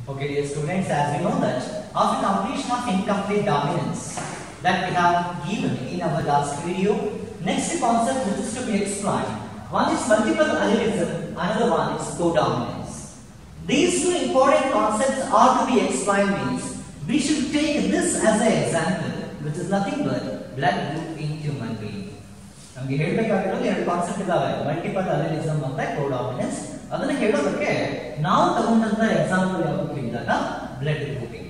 Okay, dear students, as we know that after completion of incomplete dominance that we have given in our last video, next concept which is to be explained. One is multiple allelism, another one is codominance. These two important concepts are to be explained means we should take this as an example, which is nothing but blood group in human being. ನಮಗೆ ಹೇಳಬೇಕಾಗಿರೋದು ಎರಡು concept ಇದಾವೆ multiple ಅಲೆಲಿಸಮ್ ಮತ್ತೆ codominance ಅದನ್ನ ಹೇಳೋದಕ್ಕೆ ನಾವು ತಗೊಂಡಂತ example ಯಾವುದು ಕೇಳಿದಾಗ blood grouping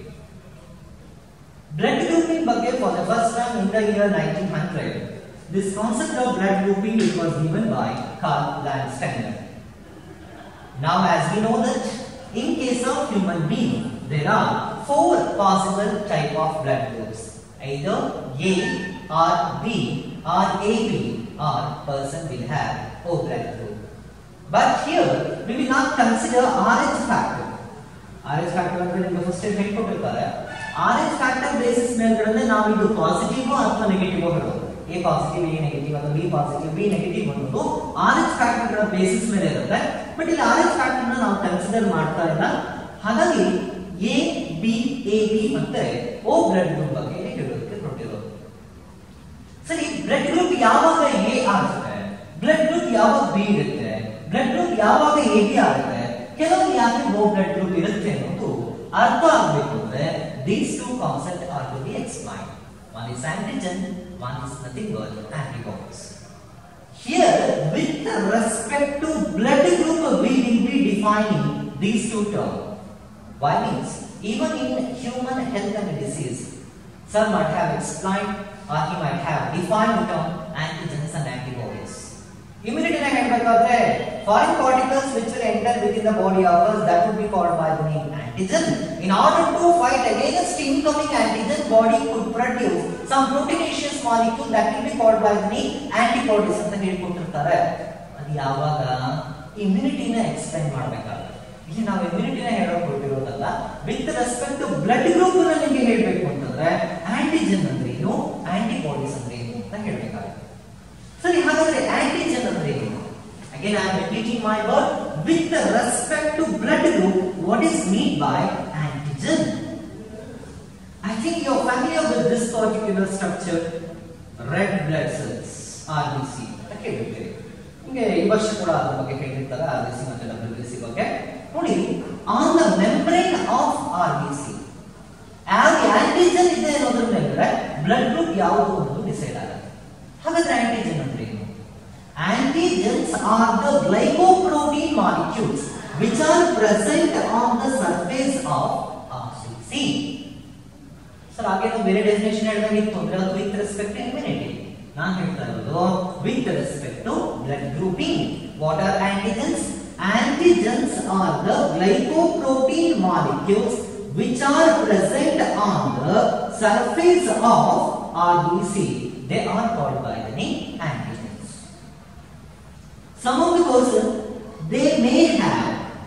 blood grouping ಬಗ್ಗೆ for the first time in the year nineteen hundred this concept of blood grouping it was given by Karl Landsteiner Now, as we know that in case of human being, there are four possible type of blood groups, either A or B or AB or person will have O blood group. But here we will not consider RH factor. RH factor ಅಂದ್ರೆ ನಿಮಗೆ first ಹೇಳ್ಕೊಟ್ಟಿರ್ತಾರೆ RH factor basis ಮೇಲ್ಗಡೆ ನಾವು ಇದು positive ಅಥವಾ negative ಹೇಳೋದು A positive A negative ಅಥವಾ B positive B negative ಅನ್ನೋದು ಆರ್ ಎಚ್ ಫ್ಯಾಕ್ಟರ್ಗಳ ಬೇಸಿಸ್ ಮೇಲೆ ಇರುತ್ತೆ ಬಟ್ ಇಲ್ಲಿ ಆರ್ ಎಚ್ ಫ್ಯಾಕ್ಟರ್ ನಾವು ಕನ್ಸಿಡರ್ ಮಾಡ್ತಾ ಇಲ್ಲ ಹಾಗಾಗಿ ಎ ಬಿ ಎ ಬಿ ಮತ್ತೆ ಓ ಬ್ಲಡ್ ಗ್ರೂಪ್ ಬಗ್ಗೆ ಹೇಳೋದಕ್ಕೆ ಕೊಟ್ಟಿರೋದು ಸರಿ ಬ್ಲಡ್ ಗ್ರೂಪ್ ಯಾವಾಗ ಎ ಆಗುತ್ತೆ ಬ್ಲಡ್ ಗ್ರೂಪ್ ಯಾವಾಗ ಬಿ ಇರುತ್ತೆ ಬ್ಲಡ್ ಗ್ರೂಪ್ ಯಾವಾಗ ಎ ಬಿ ಆಗುತ್ತೆ ಕೆಲವು ಯಾಕೆ ಓ ಬ್ಲಡ್ ಗ್ರೂಪ್ ಇರುತ್ತೆ ಅನ್ನೋದು ಅರ್ಥ ಆಗ್ಬೇಕು ಅಂದ್ರೆ these two concept are to be explain One is antigen, one is nothing but antibodies. Here, with respect to blood group, we will be defining these two terms. Why means, even in human health and disease, some might have explained or he might have defined the term antigens and antibodies. Immunity na ಹೇಳ್ಬೇಕಾದ್ರೆ foreign particles which will enter within the body of us that would be called by the name antigen. In order to fight against incoming antigen, body could produce some proteinaceous molecule that will be called by the name antibodies ಅಂತ ಹೇಳ್ಕೊಟ್ಟಿರ್ತಾರೆ ಅದು ಯಾವಾಗ ಇಮ್ಯುನಿಟಿನ explain ಮಾಡ್ಬೇಕಾಗುತ್ತೆ ಇಲ್ಲಿ ನಾವು ಇಮ್ಯುನಿಟಿನ ಹೇಳೋಕೆ ಕೊಟ್ಟಿರೋದಲ್ಲ with respect to blood group ನಿಮಗೆ ಹೇಳಬೇಕು ಅಂತಂದ್ರೆ ಆಂಟಿಜನ್ ಅಂದ್ರೆ ಏನು ಆಂಟಿಬಾಡೀಸ್ ಅಂದ್ರೆ ಏನು ಅಂತ ಹೇಳ್ಬೇಕಾಗುತ್ತೆ ಸರಿ ಹಾಗಾದ್ರೆ ಆಂಟಿಜನ್ ಅಂದ್ರೆ ಏನು again I am repeating my word with respect to blood group what is mean by antigen I think you're familiar with this particular structure, red blood cells, RBC. ಅಂತ ಕೇಳಿರ್ತೀರಿ ನಿಮಗೆ ಈ ವರ್ಷ ಕೂಡ ಅದ್ರ ಬಗ್ಗೆ ಕೇಳಿರ್ತಾರೆ ಆರ್ ಬಿ ಸಿ ಮತ್ತೆ W B C ಬಗ್ಗೆ ನೋಡಿ on the membrane of R B C ಯಾವ ಆಂಟಿಜನ್ ಇದೆ ಅನ್ನೋದ್ರ ಮೇಲೆ ಬ್ಲಡ್ ಗ್ರೂಪ್ ಯಾವುದು ಅನ್ನೋದು ಡಿಸೈಡ್ ಆಗುತ್ತೆ ಹಾಗಾದ್ರೆ ಆಂಟಿಜನ್ ಅಂದ್ರೆ ಏನು antigens are the glycoprotein molecules which are present on the surface of R B C sir ಹಾಗೆ ನಾವು ಬೇರೆ ಡೆಫಿನೇಷನ್ ಹೇಳಿದಾಗಿತ್ತು ಅಂದ್ರೆ ಅದು ವಿತ್ ರೆಸ್ಪೆಕ್ಟ್ ಇಮ್ಯುನಿಟಿ ನಾನು ಹೇಳ್ತಾ ಇರೋದು with respect to blood grouping what are antigens antigens are the glycoprotein molecules which are present on the surface of RBC. They are called by the name antigens. Some of the person they may have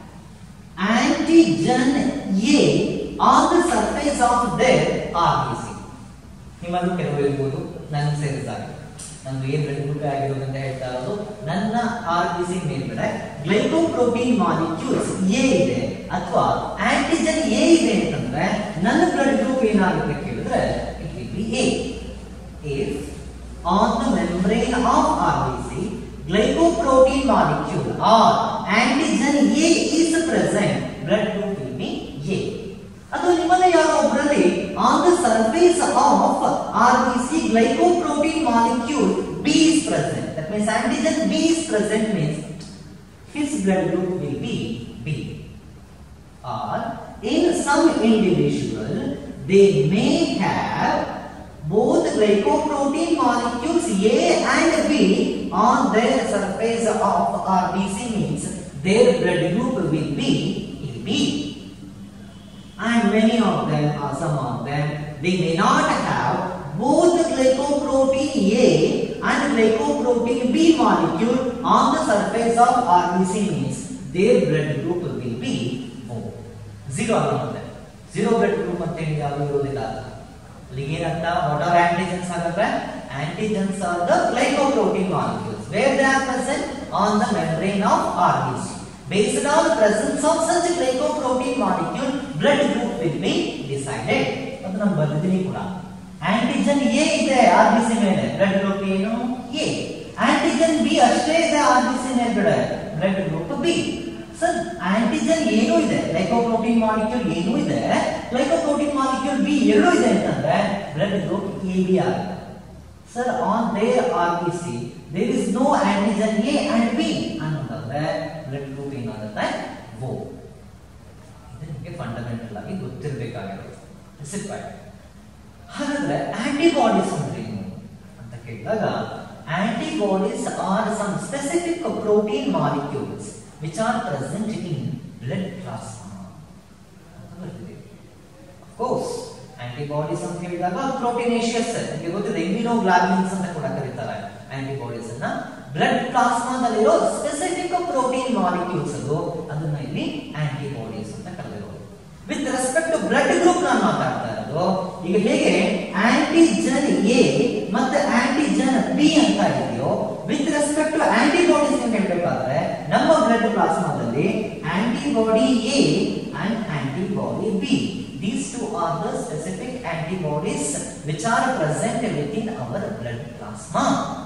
antigen A on the surface of their RBC. ನಿಮ್ಮಲ್ಲೂ ಕೆಲವು ಇರ್ಬೋದು ನನ್ನ ಸೇರಿದಾಗ ನಂದು ಏನ್ blood ಆಗಿರೋದಂತ ಹೇಳ್ತಾ ಇರೋದು ನನ್ನ ಆರ್ ಬಿ ಸಿ ಮೇಲ್ಗಡೆ ಗ್ಲೈಕೋಪ್ರೋಟೀನ್ ಮಾಲಿಕ್ಯೂಲ್ಸ್ ಎ ಇದೆ ಅಥವಾ ಆಂಟಿಜನ್ ಎ ಇದೆ ಅಂತಂದ್ರೆ ನನ್ನ ಬ್ಲಡ್ ಗ್ರೂಪ್ ಏನಾಗುತ್ತೆ ಕೇಳಿದ್ರೆ it will be A if on the membrane of R B C glycoprotein molecule or antigen A is present, blood group will be A. ಅದು ನಿಮ್ಮಲ್ಲಿ ಯಾರೋ ಒಬ್ಬರಲ್ಲಿ on the surface of R B C glycoprotein molecule B is present that means antigen B is present means his blood group will be B. Or in some individual, they may have both glycoprotein molecules A and B on their surface of RBC means their blood group will be AB. And many of them or some of them, they may not have both glycoprotein A and glycoprotein B molecule on the surface of RBC means their blood group will be O. Zero ಆಗಿರುತ್ತೆ zero blood group ಅಂತ ಹೇಳಿ ಯಾವುದು ಇರೋದಿಲ್ಲ ಅಲ್ಲಿಗೆ ಏನಂತ what are antigens ಹಾಗಾದ್ರೆ antigens are the glycoprotein molecules where they are present on the membrane of RBC Based on presence of such glycoprotein molecule, blood group will be decided. ಅದು ನಾನು ಬರ್ದಿದ್ದೀನಿ ಕೂಡ ಆಂಟಿಜನ್ ಎ ಇದೆ R B C ಮೇಲೆ blood group ಏನು A antigen B ಅಷ್ಟೇ ಇದೆ R B C ಮೇಲೆ blood group B sir antigen ಏನೂ ಇದೆ ಗ್ಲೈಕೋಪ್ರೋಟೀನ್ ಮಾಲಿಕ್ಯೂಲ್ ಏನೂ ಇದೆ ಗ್ಲೈಕೋಪ್ರೋಟೀನ್ ಮಾಲಿಕ್ಯೂಲ್ ಬಿ ಎರಡೂ ಇದೆ ಅಂತಂದ್ರೆ ಬ್ಲಡ್ ಗ್ರೂಪ್ ಎ ಬಿ ಆಗುತ್ತೆ sir on their R B C there is no antigen A and B ಅನ್ನೋದಾದ್ರೆ ಬ್ಲಡ್ ಗ್ರೂಪ್ ಏನಾಗುತ್ತೆ ಓ ಇದು ನಿಮಗೆ ಫಂಡಮೆಂಟಲ್ ಆಗಿ ಗೊತ್ತಿರಬೇಕಾಗಿರೋದು ಡಿಸಿಪ್ಲೈನ್ ಹಾಗಾದ್ರೆ ಆಂಟಿಬಾಡೀಸ್ ಅಂದ್ರೆ ಏನು ಅಂತ ಕೇಳಿದಾಗ antibodies are some specific protein molecules which are present in blood plasma ಅಂತ ಬರ್ತಿದೆ ಕೋರ್ಸ್ ಆಂಟಿಬಾಡೀಸ್ ಅಂತ ಹೇಳಿದಾಗ ಪ್ರೋಟೀನೇಷಿಯಸ್ ನಿಮಗೆ ಗೊತ್ತಿದೆ ಇಮ್ಯುನೋಗ್ಲಾಬ್ಯುಲಿನ್ಸ್ ಅಂತ ಕೂಡ ಕರೀತಾರೆ ಆಂಟಿಬಾಡೀಸ್ ಅನ್ನ ಬ್ಲಡ್ ಪ್ಲಾಸ್ಮಾದಲ್ಲಿರೋ ಸ್ಪೆಸಿಫಿಕ್ ಪ್ರೋಟೀನ್ ಮಾಲಿಕ್ಯೂಲ್ಸ್ ಅದು ಅದನ್ನ ಇಲ್ಲಿ ಆಂಟಿಬಾಡೀಸ್ ಅಂತ ಕರೆದಿರೋದು with respect to blood group ನಾನು ಮಾತಾಡ್ತಾ ಇರೋದು ಈಗ ಹೇಗೆ ಆಂಟಿಜನ್ ಎ ಮತ್ತೆ ಆಂಟಿಜನ್ ಬಿ ಅಂತ ಇದೆಯೋ ವಿತ್ ರೆಸ್ಪೆಕ್ಟ್ ಟು ಆಂಟಿಬಾಡೀಸ್ ಅಂತ ಹೇಳ್ಬೇಕಾದ್ರೆ ನಮ್ಮ ಬ್ಲಡ್ ಪ್ಲಾಸ್ಮಾದಲ್ಲಿ antibody A and antibody B These two are the specific antibodies which are present within our blood plasma.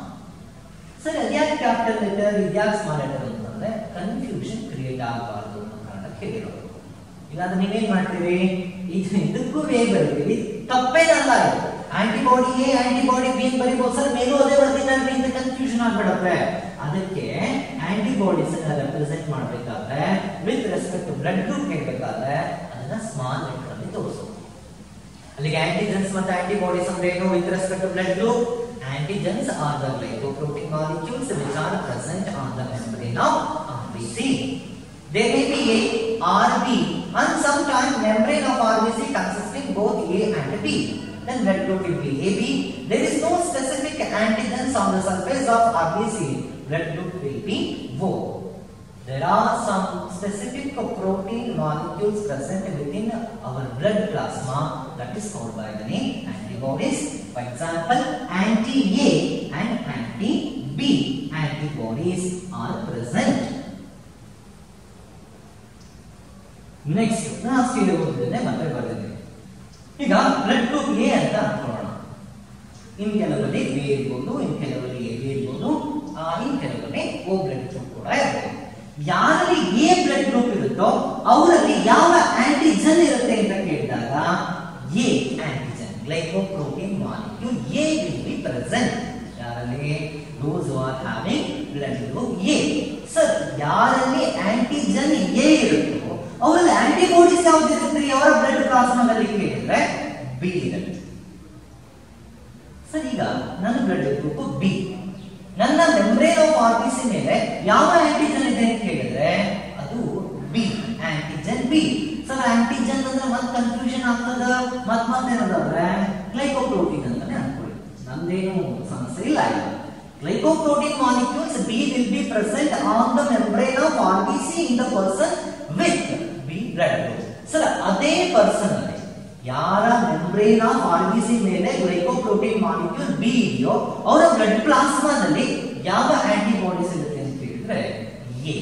Sir ಅದ್ಯಾಕೆ ಕ್ಯಾಪಿಟಲ್ ಲೆಟರ್ ಇದ್ಯಾಕೆ ಸ್ಮಾಲ್ ಲೆಟರ್ ಅಂತಂದ್ರೆ ಕನ್ಫ್ಯೂಷನ್ ಕ್ರಿಯೇಟ್ ಆಗಬಾರ್ದು ಅನ್ನೋ ಕಾರಣಕ್ಕೆ ಹೇಳಿರೋದು ಈಗ ಅದು ನೀವೇನ್ ಮಾಡ್ತೀರಿ ಇದು ಇದಕ್ಕೂ ವೇಗ ಬರೀತೀವಿ ತಪ್ಪೇನಲ್ಲ ಇದು ಆಂಟಿಬಾಡಿ ಎ ಆಂಟಿಬಾಡಿ ಬಿ ಅಂತ ಬರೀಬಹುದು ಸರ್ ಮೇಲೂ ಅದೇ ಬರ್ತಿದ್ದಾರೆ ಅಂತ ಕನ್ಫ್ಯೂಷನ್ ಆಗ್ಬಿಡುತ್ತೆ ಅದಕ್ಕೆ ಆಂಟಿಬಾಡೀಸ್ ಅನ್ನ ರೆಪ್ರೆಸೆಂಟ್ ಮಾಡಬೇಕಾದ್ರೆ with respect to blood group ಹೇಳ್ಬೇಕಾದ್ರೆ ಅದನ್ನ ಸ್ಮಾಲ್ ಲೆಟರ್ ಅಲ್ಲಿ ತೋರಿಸೋದು ಅಲ್ಲಿಗೆ ಆಂಟಿಜನ್ಸ್ ಮತ್ತೆ ಆಂಟಿಬಾಡೀಸ್ ಅಂದ್ರೆ ಏನು with respect to blood group antigens are the glycoprotein molecules which are present on the membrane of RBC. They may be A or B and sometimes membrane of RBC consisting both A and B. Then blood group will be AB. There is no specific antigens on the surface of RBC. Blood group will be O. There are some specific protein molecules present within our blood plasma that is called by the name antibodies. For example, anti-A and anti-B antibodies are present. Next last year ಓದಿದ್ದೇನೆ ಮತ್ತೆ ಬರೆದಿದ್ದೇನೆ ಈಗ blood group A ಅಂತ ಅನ್ಕೊಳ್ಳೋಣ ಇನ್ ಕೆಲವರಲ್ಲಿ B ಇರ್ಬೋದು ಇನ್ ಕೆಲವರಲ್ಲಿ A B ಇರ್ಬೋದು ಆ, ಇನ್ ಕೆಲವರಲ್ಲಿ ಓ ಬ್ಲಡ್ ಗ್ರೂಪ್ ಕೂಡ ಇರ್ಬೋದು ಯಾರಲ್ಲಿ ಎ ಬ್ಲಡ್ ಗ್ರೂಪ್ ಇರುತ್ತೋ ಅವರಲ್ಲಿ ಯಾವ ಆಂಟಿಜನ್ ಇರುತ್ತೆ ಅಂತ ಕೇಳಿದಾಗ A antigen glycoprotein molecule A will be present ಯಾರಲ್ಲಿ those are having blood group A sir ಯಾರಲ್ಲಿ ಆಂಟಿಜನ್ ಎ ಇರುತ್ತೋ ಅವರಲ್ಲಿ ಆಂಟಿಬಾಡೀಸ್ ಯಾವ್ದು ಇರುತ್ತೆ ಅವರ ಬ್ಲಡ್ ಪ್ಲಾಸ್ಮಾದಲ್ಲಿ ಕೇಳಿದ್ರೆ ಬಿ ಇರುತ್ತೆ ಸರ್ ಈಗ ನನ್ನ ಬ್ಲಡ್ ಗ್ರೂಪ್ ಬಿ ನನ್ನ ಮೆಂಬ್ರೇನ್ ಆಫ್ ಆರ್ಬಿಸಿ ಮೇಲೆ ಯಾವ ಆಂಟಿಜನ್ ಇದೆ ಅಂತ ಹೇಳಿದ್ರೆ ಅದು B antigen B sir antigen ಅಂದ್ರೆ ಮತ್ತೆ ಕನ್ಫ್ಯೂಷನ್ ಆಗ್ತದ ಮತ್ ಮತ್ತೇನಂದ್ರೆ ಗ್ಲೈಕೋಪ್ರೋಟೀನ್ ಅಂತಾನೆ ಅನ್ಕೊಳ್ಳಿ ನಂದೇನು ಸಮಸ್ಯೆ ಇಲ್ಲ ಇಲ್ಲ glycoprotein molecules B will be present on the membrane of RBC in the person with B blood group sir ಅದೇ ಪರ್ಸನ್ ಅಲ್ಲಿ ಯಾರ ಮೆಂಬ್ರೇನ್ ಆಫ್ ಆರ್ಬಿಸಿ ಮೇಲೆ ಗ್ಲೈಕೋಪ್ರೋಟೀನ್ ಮಾಲಿಕ್ಯೂಲ್ ಬಿ ಇದೆಯೋ ಅವರ ಬ್ಲಡ್ ಪ್ಲಾಸ್ಮಾದಲ್ಲಿ ಯಾವ ಆಂಟಿಬಾಡೀಸ್ ಇರುತ್ತೆ ಅಂತ ಕೇಳಿದ್ರೆ ಎ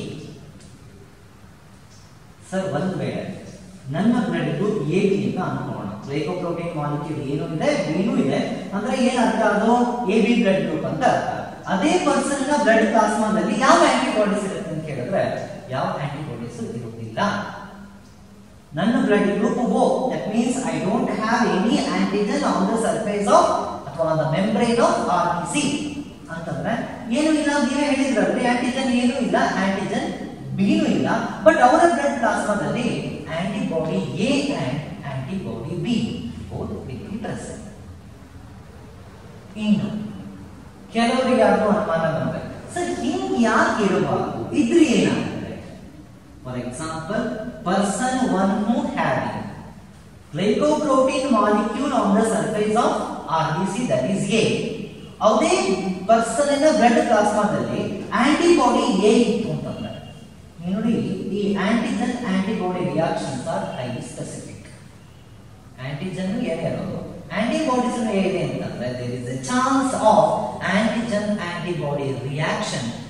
ಸರ್ ಒಂದ್ ವೇಳೆ ನನ್ನ ಬ್ಲಡ್ ಗ್ರೂಪ್ ಎ ಬಿ ಅಂತ ಅನ್ಕೋಣ ಗ್ಲೈಕೋಪ್ರೋಟೀನ್ ಮಾಲಿಕ್ಯೂಲ್ ಏನು ಇದೆ ಏನೂ ಇದೆ ಅಂದ್ರೆ ಏನ್ ಅರ್ಥ ಅದು ಎ ಬಿ ಬ್ಲಡ್ ಗ್ರೂಪ್ ಅಂತ ಅರ್ಥ ಅದೇ ಪರ್ಸನ್ ನ ಬ್ಲಡ್ ಪ್ಲಾಸ್ಮಾದಲ್ಲಿ ಯಾವ ಆಂಟಿಬಾಡೀಸ್ ಇರುತ್ತೆ ಅಂತ ಕೇಳಿದ್ರೆ ಯಾವ ಆಂಟಿಬಾಡೀಸ್ ಇರುವುದಿಲ್ಲ ನನ್ನ blood group O that means I don't have any antigen on the surface of ಅಥವಾ the membrane of R B C ಅಂತಂದ್ರೆ ಏನು ಇಲ್ಲ ನೀವೇ ಹೇಳಿದ್ರಲ್ರಿ ಆಂಟಿಜನ್ ಏನು ಇಲ್ಲ ಆಂಟಿಜನ್ ಬಿನೂ ಇಲ್ಲ ಬಟ್ ಅವರ ಬ್ಲಡ್ ಪ್ಲಾಸ್ಮಾದಲ್ಲಿ antibody A and antibody B both will be present ಇನ್ನು ಕೆಲವರಿಗೆ ಯಾರು ಅನುಮಾನ ಬಂದ್ರೆ ಸರ್ ಹಿಂಗ್ ಯಾಕೆ ಇರಬಾರ್ದು ಇದ್ರೆ ಏನಾಗುತ್ತೆ for example person one who having glycoprotein molecule on the surface of RBC that is A. ಅದೇ ಪರ್ಸನ್ ಬ್ಲಡ್ ಪ್ಲಾಸ್ಮಾದಲ್ಲಿ ಆಂಟಿಬಾಡಿ ಎ ಇತ್ತು ಅಂತಂದ್ರೆ ನೀವು ನೋಡಿ ಈ antigen antibody reactions are highly specific antigen ಏನಿರೋದು ಆಂಟಿಬಾಡೀಸ್ ಹೇಗೆ ಅಂತಂದ್ರೆ there is a chance of antigen antibody reaction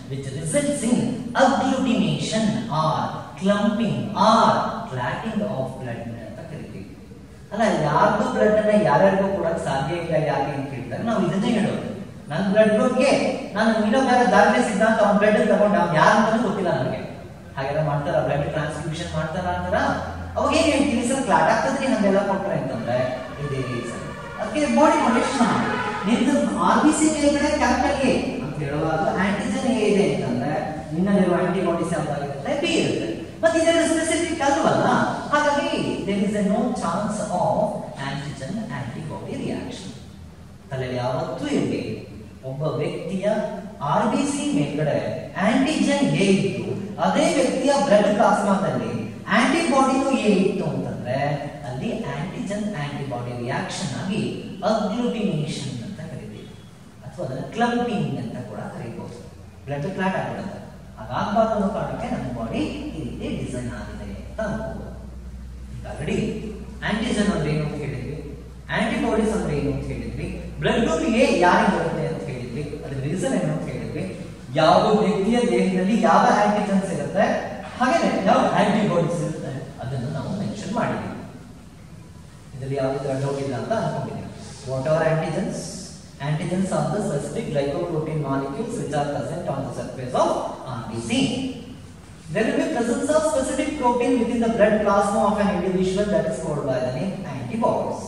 which results in agglutination or clumping or clotting of blood ಅಂತ ಕರಿತೀವಿ ಅಲ್ಲ ಯಾರ್ದು ಬ್ಲಡ್ ಅನ್ನ ಯಾರ್ಯಾರಿಗೂ ಕೊಡಕ್ ಸಾಧ್ಯ ಇಲ್ಲ ಯಾಕೆ ಅಂತ ಕೇಳಿದಾಗ ನಾವು ಇದನ್ನೇ ಹೇಳೋದು ನನ್ನ ಬ್ಲಡ್ ಗ್ರೂಪ್ಗೆ ನಾನು ಇನ್ನೊಬ್ಬರ ದಾಖಲೆ ಸಿದ್ಧಾಂತ ಅವ್ನ ಬ್ಲಡ್ ತಗೊಂಡು ಅವ್ನು ಯಾರು ಅಂತಾನೂ ಗೊತ್ತಿಲ್ಲ ನನಗೆ ಹಾಗೆಲ್ಲ ಮಾಡ್ತಾರ ಬ್ಲಡ್ ಟ್ರಾನ್ಸ್ಫ್ಯೂಷನ್ ಮಾಡ್ತಾರ ಅಂತಾರ ಅವಾಗ ಏನ್ ಹೇಳ್ತೀವಿ ಸರ್ ಕ್ಲಾಟ್ ಆಗ್ತದ್ರಿ ಹಂಗೆಲ್ಲ ಕೊಟ್ರೆ ಅಂತಂದ್ರೆ ಇದೇ ರೀಸನ್ ಅದಕ್ಕೆ ಬಾಡಿ ಪ್ರೊಟೆಕ್ಷನ್ ನಿಂದು ಆರ್ ಬಿ ಸಿ ಮೇಲ್ಗಡೆ ಕ್ಯಾಪಿಟಲ್ ಎ ಅಂತ ಹೇಳುವಾಗ ಆಂಟಿಜನ್ ಎ ಇದೆ ಅಂತಂದ್ರೆ ನಿನ್ನಲ್ಲಿರುವ ಆಂಟಿಬಾಡೀಸ್ ಯಾವ್ದಾಗಿರುತ್ತೆ ಬಿ ಇರುತ್ತೆ ಮತ್ತೆ ಇದೆಲ್ಲ ಸ್ಪೆಸಿಫಿಕ್ ಅಲ್ವಲ್ಲ ಹಾಗಾಗಿ there is a no chance of antigen antibody reaction ತಲೆಯಲ್ಲಿ ಯಾವತ್ತೂ ಇರಲಿ ಒಬ್ಬ ವ್ಯಕ್ತಿಯ ಆರ್ ಬಿ ಸಿ ಮೇಲ್ಗಡೆ ಆಂಟಿಜನ್ ಎ ಇತ್ತು ಅದೇ ವ್ಯಕ್ತಿಯ ಬ್ಲಡ್ ಪ್ಲಾಸ್ಮಾದಲ್ಲಿ ಆಂಟಿಬಾಡಿನೂ ಎ ಇತ್ತು ಅಂತಂದ್ರೆ ಅಲ್ಲಿ ಆಂಟಿಜನ್ ಆಂಟಿಬಾಡಿ ರಿಯಾಕ್ಷನ್ ಆಗಿ ಅಗ್ಲೂಟಿನೇಷನ್ ಅಂತ ಕರಿತೀವಿ ಅಥವಾ ಅದನ್ನ ಕ್ಲಂಪಿಂಗ್ ಅಂತ ಕೂಡ ಕರಿಬಹುದು ಬ್ಲಡ್ ಕ್ಲಾಟ್ ಆಗ್ಬಿಡುತ್ತೆ ಹಾಗಾಗಬಾರ್ದು ಅನ್ನೋ ಕಾರಣಕ್ಕೆ ನಮ್ಮ ಬಾಡಿ ಈ ರೀತಿ ಡಿಸೈನ್ ಆಗಿದೆ ಅಂತ ಅನ್ಕೋಬಹುದು ಆಲ್ರೆಡಿ ಆಂಟಿಜನ್ ಅಂದ್ರೆ ಏನು ಅಂತ ಹೇಳಿದ್ವಿ ಆಂಟಿಬಾಡೀಸ್ ಅಂದ್ರೆ ಏನು ಅಂತ ಹೇಳಿದ್ವಿ ಬ್ಲಡ್ ಗ್ರೂಪ್ ಎ ಯಾರಿಗೆ ಬರುತ್ತೆ ಅಂತ ಹೇಳಿದ್ವಿ ಅದ್ರ ರೀಸನ್ ಏನು ಅಂತ ಹೇಳಿದ್ವಿ ಯಾವ ವ್ಯಕ್ತಿಯ ದೇಹದಲ್ಲಿ ಯಾವ ಆಂಟಿಜನ್ಸ್ ಇರುತ್ತೆ ಹಾಗೆ ಯಾವ ಆಂಟಿಬಾಡೀಸ್ ಇರುತ್ತೆ ಅದನ್ನು ನಾವು ಮೆನ್ಷನ್ ಮಾಡಿದ್ವಿ ಇದರಲ್ಲಿ ಯಾವುದೇ ಡೌಟ್ ಇಲ್ಲ ಅಂತ ಅನ್ಕೊಂಡಿದ್ದೀನಿ what are antigens antigens are the specific glycoprotein molecules which are present on the surface of RBC There will be presence of specific protein within the blood plasma of an individual that is called by the name antibodies.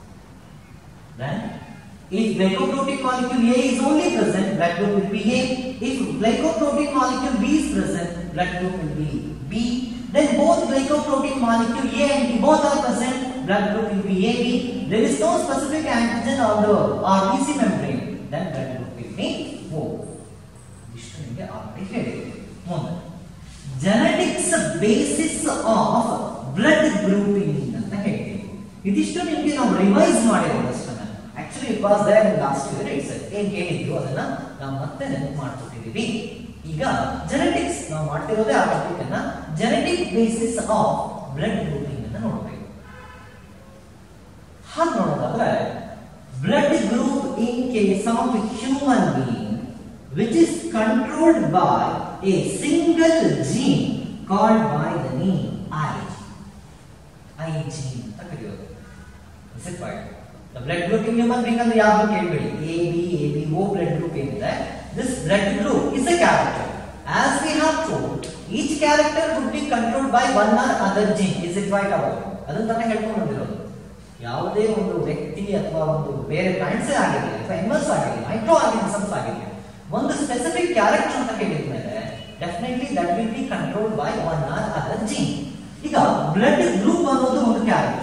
Then, if glycoprotein molecule A is only present, blood group will be A. If glycoprotein molecule B is present, blood group will be B. Then both glycoprotein molecule A and B both are present, blood group will be AB. There is no specific antigen on the RBC membrane, then blood group will be O. ಇಷ್ಟು ನಿಮಗೆ already ಹೇಳಿದೆ ಮುಂದೆ genetics basis of blood grouping ಅಂತ ಹೇಳ್ತೀವಿ ಇದಿಷ್ಟು ನಿಮಗೆ ನಾವು revise ಮಾಡಿರೋದು ಅಷ್ಟನ್ನ actually it was there in last year it's ಏನ್ ಹೇಳಿದ್ವಿ ಅದನ್ನ ನಾವು ಮತ್ತೆ ನೆನಪು ಮಾಡ್ಕೊಟ್ಟಿದೀವಿ ಈಗ ಜೆನೆಟಿಕ್ಸ್ ನಾವು ಮಾಡ್ತಿರೋದೇ ಆ ಟಾಪಿಕ್ ಅನ್ನ genetic basis of blood grouping ಅನ್ನ ನೋಡ್ಬೇಕು ಹಾಗೆ ನೋಡೋದಾದ್ರೆ blood group in case of human being which is controlled by a single gene called by the name I. I gene ಅಂತ ಕರೆಯೋದು Is it right? The blood group in human being ಅಂದ್ರೆ ಯಾವುದು ಕೇಳಬೇಡಿ A B A B O blood group ಏನಿದೆ this blood group is a character as we have told each character would be controlled by one or other gene is it right about ಅದನ್ನ ತಾನೇ ಹೇಳ್ಕೊಂಡು ಬಂದಿರೋದು ಯಾವುದೇ ಒಂದು ವ್ಯಕ್ತಿ ಅಥವಾ ಒಂದು ಬೇರೆ ಪ್ಲಾಂಟ್ಸ್ ಆಗಿರಲಿ ಅಥವಾ ಎನಿಮಲ್ಸ್ ಆಗಿರಲಿ ಮೈಕ್ರೋ ಆರ್ಗನಿಸಮ್ಸ್ ಆಗಿರಲಿ ಒಂದು ಸ್ಪೆಸಿಫಿಕ್ ಕ್ಯಾರೆಕ್ಟರ್ ಅಂತ ಹೇಳಿದ್ಮೇಲೆ definitely that will be control by one or other gene ಈಗ ಬ್ಲಡ್ ಗ್ರೂಪ್ ಅನ್ನೋದು ಒಂದು character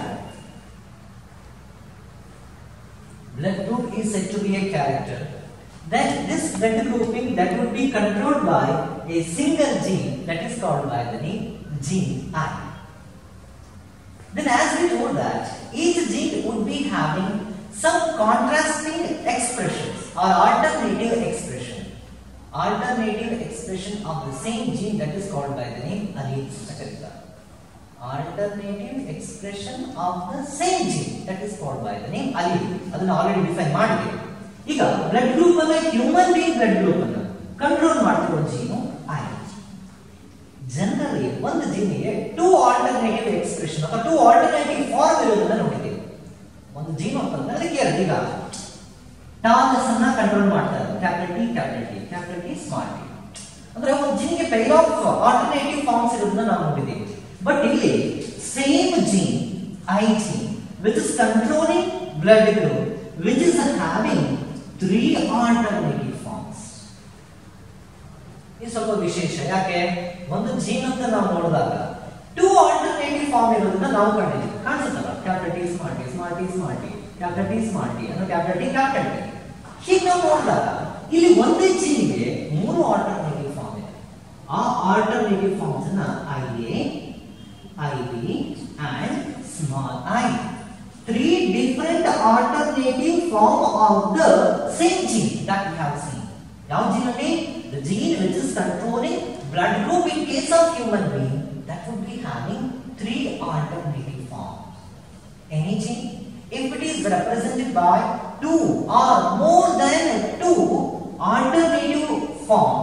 blood group is said to be a character then this blood grouping that would be controlled by a single gene that is called by the name gene I then as we told that each gene would be having some contrasting expressions or alternative expression alternative expression of the same gene that is called by the name alleles ಅಂತ ಕರೀತಾರೆ alternative expression of the same gene that is called by the name allele ಅದನ್ನ already define ಮಾಡಿದೆ ಈಗ blood group ಅನ್ನ human being blood group ಅನ್ನ control ಮಾಡ್ತಿರೋ gene I generally ಒಂದು ಜೀನಿಗೆ ಟೂ ಆಲ್ಟರ್ನೇಟಿವ್ ಎಕ್ಸ್ಪ್ರೆಷನ್ ಅಥವಾ ಟೂ ಆಲ್ಟರ್ನೇಟಿವ್ ಫಾರ್ಮ್ ಇರೋದನ್ನ ನೋಡಿದ್ದೀವಿ ಒಂದು ಜೀನ್ ಅಂತಂದ್ರೆ ಅದಕ್ಕೆ ಎರಡು ಈಗ ಟಾಲಸ್ ಅನ್ನ ಕಂಟ್ರೋಲ್ ಮಾಡ್ತಾರೆ capital T capital T capital T small T ಅಂದ್ರೆ ಒಂದು ಜೀನ್ಗೆ ಪೈರ್ ಆಫ್ ಆಲ್ಟರ್ನೇಟಿವ್ ಫಾರ್ಮ್ಸ್ ಇರೋದನ್ನ ನಾವು ನೋಡಿದ್ದೀವಿ ಬಟ್ ಇಲ್ಲಿ same gene I gene which is controlling blood group which is having three alternative forms ಇದು ಸ್ವಲ್ಪ ವಿಶೇಷ ಯಾಕೆ ಒಂದು ಜೀನ್ ಅಂತ ನಾವು ನೋಡಿದಾಗ ಟೂ ಆಲ್ಟರ್ನೇಟಿವ್ ಫಾರ್ಮ್ ಇರೋದನ್ನ ನಾವು ಕಂಡಿದ್ದೀವಿ ಕಾಣಿಸುತ್ತಲ್ಲ capital T small T small T small T capital T small T ಅನ್ನೋ ಕ್ಯಾಪಿಟಲ್ ಟಿ ಕ್ಯಾಪಿಟಲ್ ಟಿ ಹೀಗೆ ನಾವು ನೋಡಿದಾಗ ಇಲ್ಲಿ ಒಂದೇ ಜೀನ್ಗೆ ಮೂರು ಆಲ್ಟರ್ನೇಟಿವ್ ಫಾರ್ಮ್ ಇದೆ ಆ ಆಲ್ಟರ್ನೇಟಿವ್ ಫಾರ್ಮ್ಸ್ ಅನ್ನ I A I B and small I three different alternative form of the same gene that we have seen ಯಾವ ಜೀನ್ ಅಲ್ಲಿ the gene which is controlling blood group in case of human being that would be having three alternative forms any gene if it is represented by two or more than two alternative form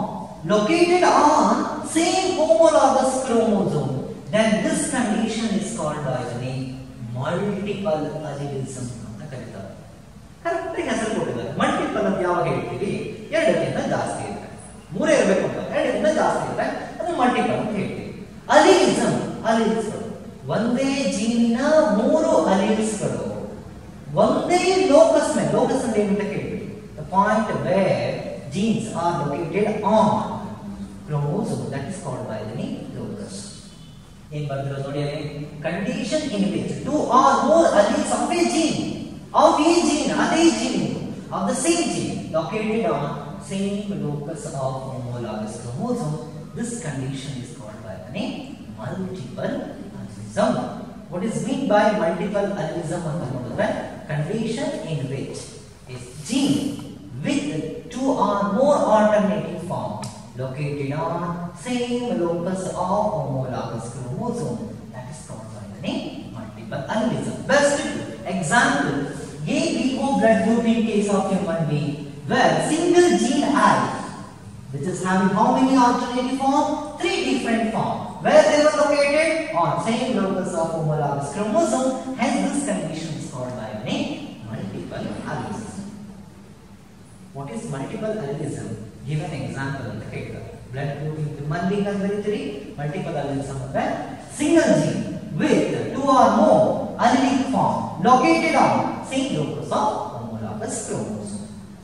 located on same homologous chromosome, then this condition is called by the name multiple allelism ಅಂತ ಕರೀತಾರೆ correct ಹೆಸರು ಕೊಟ್ಟಿದ್ದಾರೆ multiple ಅಂತ ಯಾವಾಗ ಹೇಳ್ತೀವಿ ಎರಡಕ್ಕಿಂತ ಜಾಸ್ತಿ ಇದ್ರೆ ಮೂರೇ ಇರಬೇಕು ಅಂತ ಎರಡಕ್ಕಿಂತ ಜಾಸ್ತಿ ಇದ್ರೆ ಅದು ಮಲ್ಟಿಪಲ್ ಅಂತ ಹೇಳ್ತೀವಿ ಅಲಿಲಿಸಮ್ ಅಲಿಲ್ಸ್ಗಳು ಒಂದೇ ಜೀನಿನ ಮೂರು ಅಲಿಲ್ಸ್ಗಳು ಒಂದೇ ಲೋಕಸ್ ಮೇಲೆ ಲೋಕಸ್ ಅಂದ್ರೆ ಏನಂತ ಕೇಳ್ಬಿಡಿ the point where genes are located on chromosome that is called by the name locus ಏನ್ ಬರ್ದಿರೋ ನೋಡಿ ಅಲ್ಲಿ condition in which two or more alleles of a gene of a gene ಅದೇ gene of the same gene located on same locus of homologous chromosome this condition is called by the name multiple allelism what is mean by multiple allelism ಅಂತ ನೋಡಿದ್ರೆ condition in which a gene with two or more alternating forms located on same locus of homologous chromosome that is called by the name multiple allelism. Best example, ABO blood group in case of human being where single gene I which is having how many alternative form? Three different form. Where they were located? On same locus of homologous chromosome. Hence this condition is called by the name multiple allelism. What is multiple allelism? Give an example ಅಂತ ಕೇಳ್ತಾರೆ blood group human being ಅಂತ ಬರೀತೀರಿ multiple allelism ಅಂದ್ರೆ single gene with two or more allelic form located on same locus of homologous chromosome.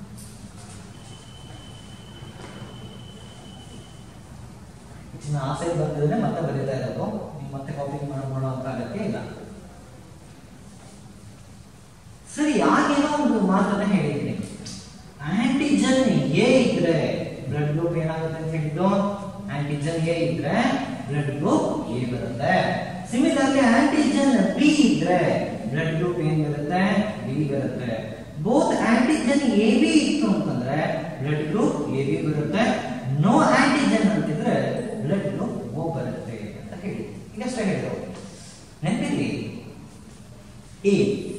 ಹೆಚ್ಚಿನ ಆಸೆ ಬಂದಿದ್ರೆ ಮತ್ತೆ ಬರೀತಾ ಇರೋದು ನೀವು ಮತ್ತೆ ಕಾಪಿ ಮಾಡೋ ಅಂತ ಅಗತ್ಯ ಇಲ್ಲ ಸರಿ ಆಗೇನೋ ಒಂದು ಮಾತನ್ನ ಹೇಳಿದ್ದೀನಿ ಆಂಟಿಜನ್ ಎ ಇದ್ರೆ ಬ್ಲಡ್ ಗ್ರೂಪ್ ಏನಾಗುತ್ತೆ ಅಂತ ಹೇಳಿದ್ದು ಆಂಟಿಜನ್ ಎ ಇದ್ರೆ ಬ್ಲಡ್ ಗ್ರೂಪ್ ಎ ಬರುತ್ತೆ ಸಿಮಿಲರ್ಲಿ ಆಂಟಿಜನ್ ಬಿ ಇದ್ರೆ ಬ್ಲಡ್ ಗ್ರೂಪ್ ಏನ್ ಬರುತ್ತೆ ಬಿ ಬರುತ್ತೆ ಬೋತ್ ಆಂಟಿಜನ್ ಎ ಬಿ ಇತ್ತು ಅಂತಂದ್ರೆ ಬ್ಲಡ್ ಗ್ರೂಪ್ ಎ ಬಿ ಬರುತ್ತೆ ನೋ ಆಂಟಿಜನ್ ಅಂತಿದ್ರೆ ಬ್ಲಡ್ ಗ್ರೂಪ್ ಓ ಬರುತ್ತೆ ಅಂತ ಹೇಳಿ ಈಗಷ್ಟೇ ಹೇಳಿದ್ರು ನೆನಪಿರ್ಲಿ ಎ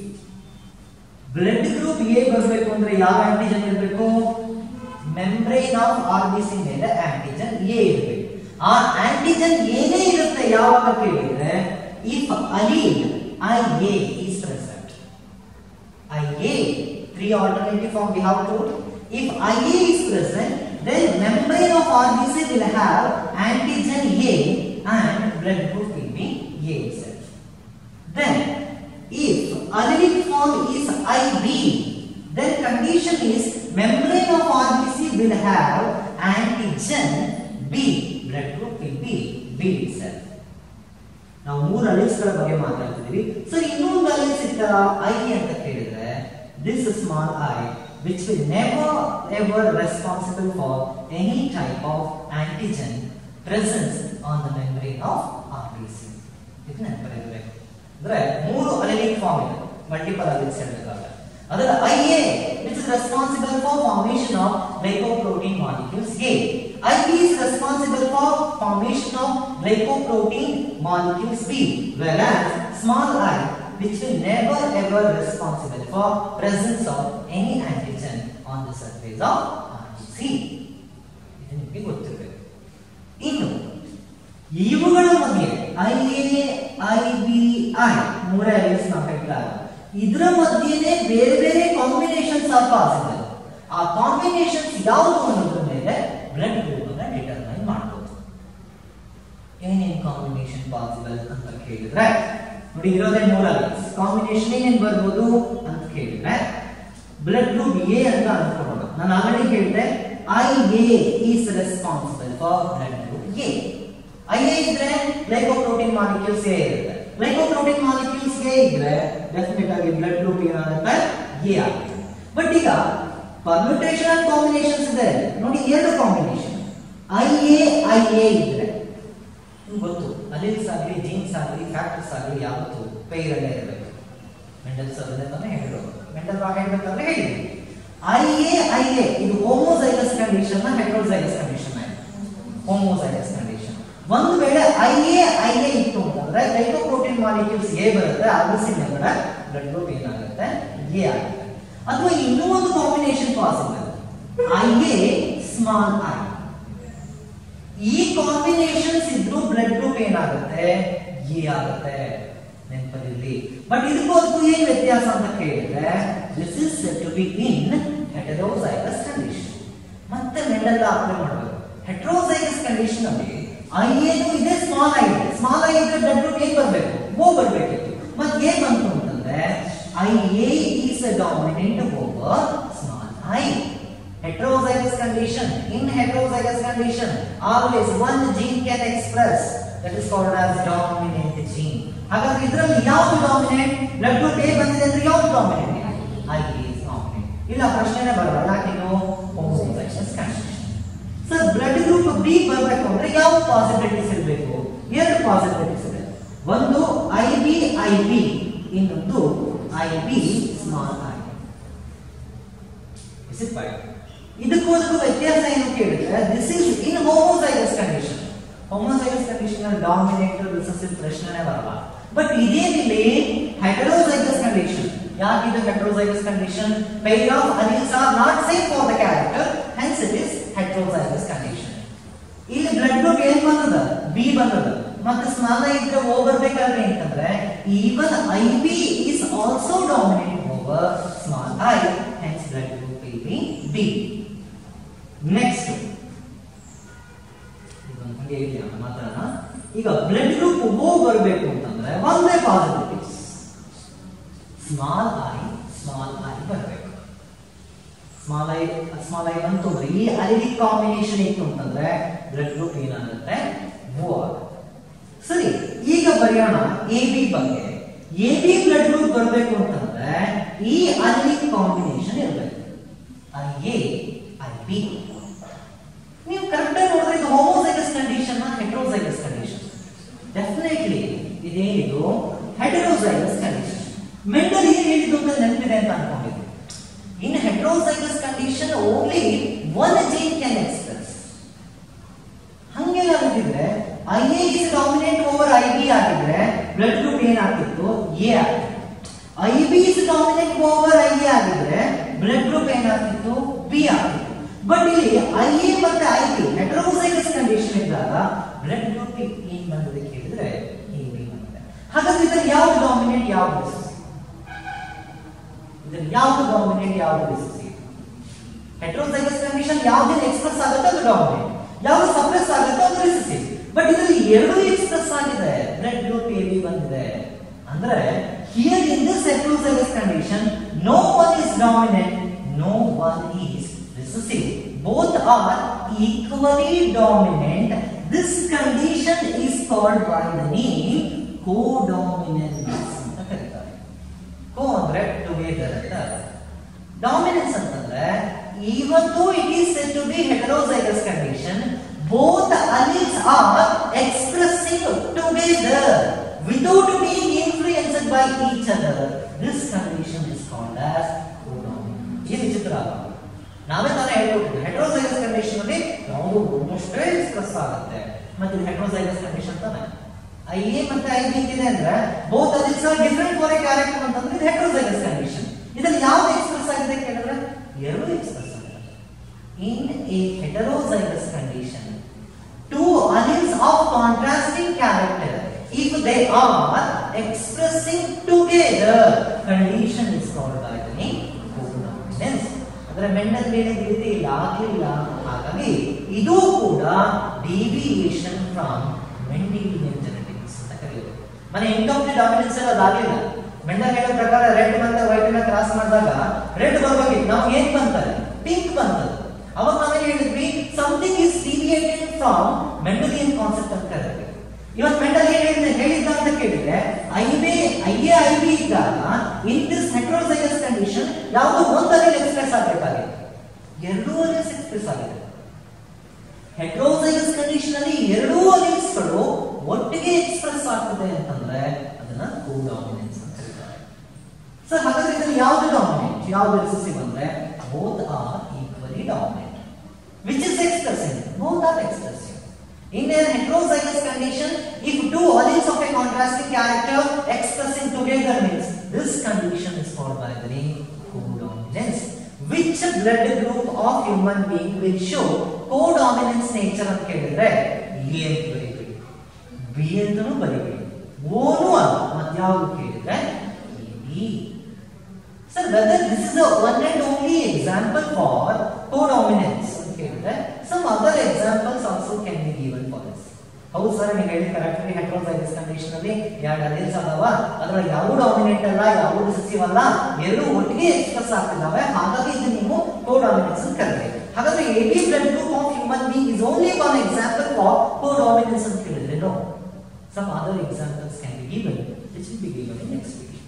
ಬ್ಲಡ್ ಗ್ರೂಪ್ ಎ ಬರಬೇಕು ಅಂದ್ರೆ ಯಾವ ಆಂಟಿಜನ್ ಇರಬೇಕು membrane of R B C ಮೇಲೆ ಆಂಟಿಜನ್ ಎ ಇರಬೇಕು ಆ ಆಂಟಿಜನ್ ಏನೇ ಇರುತ್ತೆ ಯಾವಾಗ ಕೇಳಿದ್ರೆ if allele I A is present I A three alternative form we have to if I A is present then membrane of RBC will have antigen A and blood group will be A itself. Then if allelic form is IB, then condition is membrane of RBC will have antigen B, blood group will be B itself. ನಾವು ಮೂರು ಅಲಿಸ್ಗಳ ಬಗ್ಗೆ ಮಾತಾಡ್ತಿದೀವಿ sir ಇನ್ನೊಂದು alleles ಇತ್ತ I ಅಂತ ಕೇಳಿದ್ರೆ this small I which will never ever responsible for any type of antigen presence on the membrane of RBC. ಇದು ನೆನಪಿರಬೇಕು ಅಂದ್ರೆ ಮೂರು ಅಲೆಲಿಕ್ ಫಾರ್ಮ್ ಇದೆ ಮಲ್ಟಿಪಲ್ ಅಲೆಲಿಕ್ಸ್ ಹೇಳಬೇಕಾದ್ರೆ ಅದರ I A which is responsible for formation of glycoprotein molecules A. IP is responsible for formation of glycoprotein molecules B. Whereas small i which will never ever responsible for presence of any antigen on the surface of RBC. ಇದು ನಿಮಗೆ ಗೊತ್ತಿರಬೇಕು ಇನ್ನು ಇವುಗಳ ಮಧ್ಯೆ I A I B I ಮೂರೇ I's ನಾವು ಹೇಳ್ತಾರೆ ಇದರ ಮಧ್ಯೆನೆ ಬೇರೆ ಬೇರೆ ಕಾಂಬಿನೇಷನ್ಸ್ ಆರ್ ಪಾಸಿಬಲ್ ಆ ಕಾಂಬಿನೇಷನ್ಸ್ ಯಾವುದು ಅನ್ನೋದ್ರ ಮೇಲೆ ಬ್ಲಡ್ ಗ್ರೂಪ್ ಅನ್ನ ಡಿಟರ್ಮೈನ್ ಮಾಡ್ಬೋದು ಏನೇನ್ ಕಾಂಬಿನೇಷನ್ ಪಾಸಿಬಲ್ ಅಂತ ಕೇಳಿದ್ರೆ ನೋಡಿ ಇರೋದೇ ಮೂರಲ್ಲ ಕಾಂಬಿನೇಷನ್ ಏನೇನ್ ಬರ್ಬೋದು ಅಂತ ಕೇಳಿದ್ರೆ ಬ್ಲಡ್ ಗ್ರೂಪ್ ಎ ಅಂತ ಅನ್ಕೊಳ್ಳೋಣ ನಾನು ಆಲ್ರೆಡಿ ಹೇಳಿದೆ I A is responsible for blood group A I A ಇದ್ರೆ ಗ್ಲೈಕೋಪ್ರೋಟೀನ್ ಮಾಲಿಕ್ಯೂಲ್ಸ್ ಎ ಇರುತ್ತೆ ಗ್ಲೈಕೋಪ್ರೋಟೀನ್ ಮಾಲಿಕ್ಯೂಲ್ಸ್ ಎ ಇದ್ರೆ ಡೆಫಿನೆಟ್ ಆಗಿ ಬ್ಲಡ್ ಗ್ರೂಪ್ ಏನಾಗುತ್ತೆ ಎ ಆಗುತ್ತೆ ಬಟ್ ಈಗ ಪರ್ಮ್ಯುಟೇಷನ್ ಅಂಡ್ ಕಾಂಬಿನೇಷನ್ಸ್ ಇದೆ ನೋಡಿ ಎರಡು combination I A I A ಇದ್ರೆ ನಿಮ್ಗೆ ಗೊತ್ತು ಅಲಿಲ್ಸ್ ಆಗಲಿ ಜೀನ್ಸ್ ಆಗಲಿ ಫ್ಯಾಕ್ಟರ್ಸ್ ಆಗಲಿ ಯಾವತ್ತು ಪೈರಲ್ಲೇ ಇರಬೇಕು ಮೆಂಡಲ್ಸ್ ಅದನ್ನೆಲ್ಲ ಹೇಳಿರೋದು ಮೆಂಡಲ್ ಭಾಗ ಹೇಳ್ಬೇಕಾದ್ರೆ ಹೇಳಿದ್ವಿ ಐ ಎ ಐ ಎ ಇದು ಹೋಮೋಸೈಗಸ್ ಕಂಡೀಷನ್ ಹೆಟ್ರೋಸೈಗಸ್ ಕಂಡೀಷನ್ ಆಯ್ತು ಹೋಮೋಸೈಗಸ್ ಕಂಡೀಷನ್ ಒಂದು ವೇಳೆ ಐ ಎ ಐ ಎ ಇತ್ತು ಅಂತಂದ್ರೆ ಗ್ಲೈಕೋಪ್ರೋಟೀನ್ ಮಾಲಿಕ್ಯೂಲ್ಸ್ ಎ ಬರುತ್ತೆ ಆರ್ಬಿಸಿ ಮೇಲ್ಗಡೆ ಬ್ಲಡ್ ಗ್ರೂಪ್ ಏನಾಗುತ್ತೆ ಎ ಆಗುತ್ತೆ ಅಥವಾ ಇನ್ನೂ ಒಂದು combination possible I A small I ಈ ಕಾಂಬಿನೇಷನ್ಸ್ ಇದ್ರೂ ಬ್ಲಡ್ ಗ್ರೂಪ್ ಏನಾಗುತ್ತೆ ಎ ಆಗುತ್ತೆ ನೆನಪಲ್ಲಿರಲಿ ಬಟ್ ಇದಕ್ಕೂ ಅದಕ್ಕೂ ಏನ್ ವ್ಯತ್ಯಾಸ ಅಂತ ಕೇಳಿದ್ರೆ this is to be in heterozygous condition ಮತ್ತೆ ಮೆಂಡೆಲ್ಲ ಅಪ್ಲೈ ಮಾಡಬೇಕು ಹೆಟ್ರೋಸೈಗಸ್ ಕಂಡೀಷನ್ ಅಲ್ಲಿ ಐ ಏನು ಇದೆ ಸ್ಮಾಲ್ ಐ ಇದೆ ಸ್ಮಾಲ್ ಐ ಇದ್ರೆ ಬ್ಲಡ್ ಗ್ರೂಪ್ ಏನ್ ಬರಬೇಕು ಓ ಬರಬೇಕಿತ್ತು ಮತ್ತೆ ಏನ್ ಬಂತು ಅಂತಂದ್ರೆ I A is a dominant over small I heterozygous condition in heterozygous condition always one gene can express that is called as dominant gene ಹಾಗಾದ್ರೆ ಇದರಲ್ಲಿ ಯಾವುದು ಡಾಮಿನೆಂಟ್ ಬ್ಲಡ್ ಗ್ರೂಪ್ ಎ ಬಂದಿದೆ ಅಂದ್ರೆ ಯಾವುದು ಡಾಮಿನೆಂಟ್ ಐ ಈಸ್ ಡಾಮಿನೆಂಟ್ ಇಲ್ಲ ಪ್ರಶ್ನೆನೇ ಬರಲ್ಲ ಯಾಕಿದು homozygous condition sir blood group B ಬರಬೇಕು ಅಂದ್ರೆ ಯಾವ ಪಾಸಿಬಿಲಿಟೀಸ್ ಇರಬೇಕು ಎರಡು ಪಾಸಿಬಿಲಿಟೀಸ್ ಇದೆ ಒಂದು ಐ ಬಿ ಐ ಬಿ ಇನ್ನೊಂದು I B small I is it fine ಇದಕ್ಕೂ ಅದಕ್ಕೂ ವ್ಯತ್ಯಾಸ ಏನು ಕೇಳಿದ್ರೆ this is in homozygous condition homozygous condition ಅಲ್ಲಿ ಡಾಮಿನೆಂಟ್ ರಿಸೆಸಿವ್ ಪ್ರಶ್ನೆನೇ ಬರಲ್ಲ ಬಟ್ ಇದೇನಿಲ್ಲಿ ಹೆಟರೋಸೈಗಸ್ ಕಂಡೀಷನ್ ಯಾಕಿದೆ heterozygous condition pair of alleles are not same for the character hence it is heterozygous condition ಇಲ್ಲಿ ಬ್ಲಡ್ ಗ್ರೂಪ್ ಏನ್ ಬಂದದ ಬಿ ಬಂದದ ಮತ್ತೆ ಸ್ನಾನ ಇದ್ರೆ ಓ ಬರ್ಬೇಕಾದ್ರೆ ಅಂತಂದ್ರೆ even I B is also dominate over small I hence blood group will be B next ಹಂಗೆ ಇಲ್ಲಿ ಮಾತಾಡೋಣ ಈಗ ಬ್ಲಡ್ ಗ್ರೂಪ್ ಓ ಬರಬೇಕು ಅಂತಂದ್ರೆ ಒಂದೇ possibilities small I small I ಬರಬೇಕು ಸ್ಮಾಲ್ ಐ ಸ್ಮಾಲ್ ಐ ಬಂತು ಅಂದ್ರೆ ಈ ಅಲಿಡಿಕ್ ಕಾಂಬಿನೇಷನ್ ಇತ್ತು ಅಂತಂದ್ರೆ ಬ್ಲಡ್ ಗ್ರೂಪ್ ಏನಾಗುತ್ತೆ ಓ ಆಗುತ್ತೆ ಸರಿ ಈಗ ಬರೆಯೋಣ ಎ ಬಿ ಬಗ್ಗೆ ಎ ಬಿ ಬ್ಲಡ್ ಗ್ರೂಪ್ ಬರಬೇಕು ಅಂತಂದ್ರೆ ಈ ಅಲಿಡಿಕ್ ಕಾಂಬಿನೇಷನ್ ಇರಬೇಕು ಐ ಎ ಐ ಬಿ ನೀವು ಕರೆಕ್ಟ್ ಆಗಿ ನೋಡಿದ್ರೆ ಇದು homozygous condition heterozygous condition definitely ಇದೇನಿದು ಹೆಟರೋಸೈಗಸ್ ಕಂಡೀಷನ್ ಮೆಂಟಲ್ ಏನ್ ಹೇಳಿದ್ದು ಅಂತ ನೆನಪಿದೆ ಅಂತ ಅನ್ಕೊಂಡಿದ್ದೆ in heterozygous condition only one gene can express ಹಂಗೇನಾಗಿದ್ರೆ I A is dominant over I B ಆಗಿದ್ರೆ ಬ್ಲಡ್ ಗ್ರೂಪ್ ಏನಾಗ್ತಿತ್ತು ಎ ಆಗ್ತಿತ್ತು I B is dominant over I A ಆಗಿದ್ರೆ ಬ್ಲಡ್ ಗ್ರೂಪ್ ಏನಾಗ್ತಿತ್ತು ಬಿ ಆಗ್ತಿತ್ತು ಬಟ್ ಇಲ್ಲಿ ಐ ಎ ಮತ್ತೆ I B heterozygous condition ಇದ್ದಾಗ ಬ್ಲಡ್ ಗ್ರೂಪ್ ಏನ್ ಬಂದಿದೆ ಕೇಳಿದ್ರೆ ಎ ಬಿ ಬಂದಿದೆ ಹಾಗಾದ್ರೆ ಇದ್ರಲ್ಲಿ ಯಾವ್ದು ಡಾಮಿನೆಂಟ್ ಯಾವ್ದು ರಿಸೆಸಿವ್ ಇದ್ರಲ್ಲಿ ಯಾವ್ದು ಡಾಮಿನೆಂಟ್ ಯಾವ್ದು ರಿಸೆಸಿವ್ ಹೆಟ್ರೋಸೈಗಸ್ ಕಂಡೀಷನ್ ಯಾವ್ದು ಎಕ್ಸ್ಪ್ರೆಸ್ ಆಗುತ್ತೆ ಅದು ಡಾಮಿನೆಂಟ್ ಯಾವ್ದು ಸಪ್ರೆಸ್ ಆಗುತ್ತೆ ಅದು ರಿಸೆಸಿವ್ ಬಟ್ ಇದರಲ್ಲಿ ಎರಡು ಎಕ್ಸ್ಪ್ರೆಸ್ ಆಗಿದೆ ಬ್ಲಡ್ ಗ್ರೂಪ್ ಎ ಬಿ ಬಂದಿದೆ ಅಂದ್ರೆ here in this heterozygous condition no one is dominant no one is recessive. Both are equally dominant. This condition is called by the name codominance ಅಂತ ಕರೀತಾರೆ ಕೋ ಅಂದ್ರೆ together ಅಂತ dominance ಅಂತಂದ್ರೆ even though it is said to be heterozygous condition both alleles are expressing together without being influenced by each other this condition is called as codominance ಇದು ಚಿತ್ರ ನಾವೇ ತಾನೇ ಹೇಳ್ಕೊಟ್ಟಿದ್ವಿ heterozygous condition ಅಲ್ಲಿ ಯಾವುದು ಒಂದಷ್ಟೇ ಎಕ್ಸ್ಪ್ರೆಸ್ ಆಗುತ್ತೆ ಮತ್ತೆ ಇದು ಹೆಟ್ರೋಸೈಗಸ್ ಕಂಡೀಷನ್ ತಾನೆ I A ಮತ್ತೆ ಐ ಬಿ ಇದೆ ಅಂದ್ರೆ ಬೋತ್ ಅದಿಟ್ಸ್ are different for a character ಅಂತಂದ್ರೆ ಇದು ಹೆಟ್ರೋಸೈಗಸ್ ಕಂಡೀಷನ್ ಇದರಲ್ಲಿ ಯಾವ್ದು ಎಕ್ಸ್ಪ್ರೆಸ್ ಆಗಿದೆ ಕೇಳಿದ್ರೆ ಎರಡು ಎಕ್ಸ್ಪ್ರೆಸ್ ಆಗಿದೆ in a heterozygous condition two alleles of contrasting character if they are expressing together condition is called by the name codominance ಅಂದ್ರೆ ಮೆಂಡಲ್ ಹೇಳಿದ ರೀತಿ ಇಲ್ಲ ಆಗ್ಲಿಲ್ಲ ಹಾಗಾಗಿ ಇದು ಕೂಡ ಡಿವಿಯೇಷನ್ ಫ್ರಮ್ ಮೆಂಡಿಲಿಯನ್ ಜೆನೆಟಿಕ್ಸ್ ಅಂತ ಕರೆಯೋದು ಮನೆ ಇನ್ಕಂಪ್ಲೀಟ್ ಡಾಮಿನೆನ್ಸ್ ಎಲ್ಲ ಅದಾಗಲಿಲ್ಲ ಮೆಂಡಲ್ ಹೇಳೋ ಪ್ರಕಾರ ರೆಡ್ ಮತ್ತೆ ವೈಟ್ ನ ಕ್ರಾಸ್ ಮಾಡಿದಾಗ ರೆಡ್ ಬರ್ಬೇಕಿತ್ತು ನಾವು ಏನ್ ಬಂತಲ್ಲ ಪಿಂಕ್ ಬಂತಲ್ಲ ಅವಾಗ ನಾವೇನ್ ಹೇಳಿದ್ವಿ something is deviated from Mendelian concept ಅಂತ ಕರೀತೀವಿ ಇವತ್ತು ಮೆಂಡಲ್ ಏನ್ ಹೇಳಿದ ಹೇಳಿದ್ದ ಅಂತ ಕೇಳಿದ್ರೆ I B I A I B ಇದ್ದಾಗ ಇನ್ ದಿಸ್ ಹೆಟ್ರೋಸೈಗಸ್ ಕಂಡೀಷನ್ ಯಾವುದು ಒಂದಲ್ಲಿ ಎಕ್ಸ್ಪ್ರೆಸ್ ಆಗಬೇಕಾಗಿದೆ ಎರಡೂ ಅಲಿಲ್ಸ್ ಎಕ್ಸ್ಪ್ರೆಸ್ ಆಗಿದೆ ಹೆಟ್ರೋಸೈಗಸ್ ಕಂಡೀಷನ್ ಅಲ್ಲಿ ಎರಡೂ ಅಲಿಲ್ಸ್ಗಳು ಒಟ್ಟಿಗೆ ಎಕ್ಸ್ಪ್ರೆಸ್ ಆಗ್ತದೆ ಅಂತಂದ್ರೆ ಅದನ್ನ ಕೋಡಾಮಿನೆನ್ಸ್ ಅಂತ ಕರೀತಾರೆ ಸರ್ ಹಾಗಾದ್ರೆ ಇದರಲ್ಲಿ ಯಾವ್ದು ಡಾಮಿನೆಂಟ್ ಯಾವ್ದು ರಿಸೆಸಿವ್ ಅಂದ್ರೆ both are equally dominant which is expressing both are expressive In a heterozygous condition, if two alleles of a contrasting character expressing together means this condition is called by the name codominance. Which blood group of human being will show codominance nature ಅಂತ ಕೇಳಿದ್ರೆ A ಅಂತ ಬರೀಬೇಡಿ B ಅಂತನೂ ಬರೀಬೇಡಿ ಓನು ಅಲ್ಲ ಮತ್ಯಾವುದು ಕೇಳಿದ್ರೆ B Sir, whether this is the one and only example for codominance ಅಂತ ಕೇಳಿದ್ರೆ some other examples also can be given for this. ಹೌದು ಸರ್ ನೀವು ಹೇಳಿ ಕರೆಕ್ಟ್ಲಿ ಹೆಟ್ರೋಸೈಗಸ್ ಕಂಡೀಷನ್ ಅಲ್ಲಿ ಎರಡು ಅಲೀಲ್ಸ್ ಅದಾವ ಅದ್ರಲ್ಲಿ ಯಾವ ಡಾಮಿನೆಂಟ್ ಅಲ್ಲ ಯಾವ ರಿಸೆಸಿವ್ ಅಲ್ಲ ಎರಡು ಒಟ್ಟಿಗೆ ಎಕ್ಸ್ಪ್ರೆಸ್ ಆಗ್ತಿದ್ದಾವೆ ಹಾಗಾಗಿ ಇದು ನೀವು ಕೋಡಾಮಿನೆನ್ಸ್ ಅಂತ ಕರೀತೀವಿ ಹಾಗಾದ್ರೆ A B blood group of human being is only one example for codominance ಅಂತ ಕೇಳಿದ್ರೆ no some other examples can be given which will be given in next video